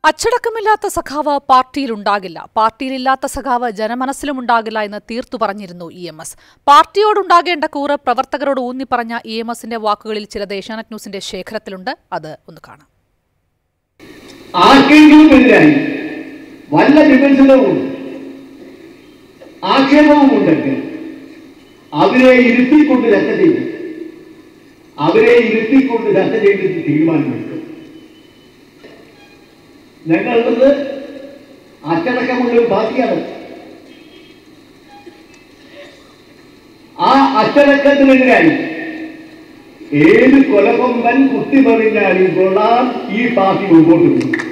അച്ചടക്കമില്ലാത്ത സഖാവ് പാർട്ടിയിലുണ്ടാകില്ല പാർട്ടിയിലില്ലാത്ത സഖാവ് ജനമനസ്സിലും ഉണ്ടാകില്ല എന്ന് തീർത്തു പറഞ്ഞിരുന്നു ഇ എം എസ് പാർട്ടിയോടുണ്ടാകേണ്ട കൂറ് പ്രവർത്തകരോട് ഊന്നി പറഞ്ഞ ഇ എം എസിന്റെ വാക്കുകളിൽ ചിലത് ഏഷ്യാനെറ്റ് ന്യൂസിന്റെ ശേഖരത്തിലുണ്ട് അത് ഒന്ന് കാണാം ആർക്കെങ്കിലും എതിരായി വല്ല വിമർശനവും ആക്ഷേപവും ഉണ്ടെങ്കിൽ അവരെ ഇരുത്തിക്കൊണ്ട് ചർച്ച ചെയ്തു അവരെ ഇരുത്തിക്കൊണ്ട് ചർച്ച ചെയ്തിട്ട് തീരുമാനമെടുക്കും ഞങ്ങളുള്ളത് അച്ചടക്കമുള്ള ഒരു പാർട്ടിയാണ് ആ അച്ചടക്കത്തിനെതിരായി ഏത് കൊലകൊമ്പൻ കുത്തിമറിഞ്ഞാലും കൊള്ളാം ഈ പാർട്ടി മുമ്പോട്ട് പോകും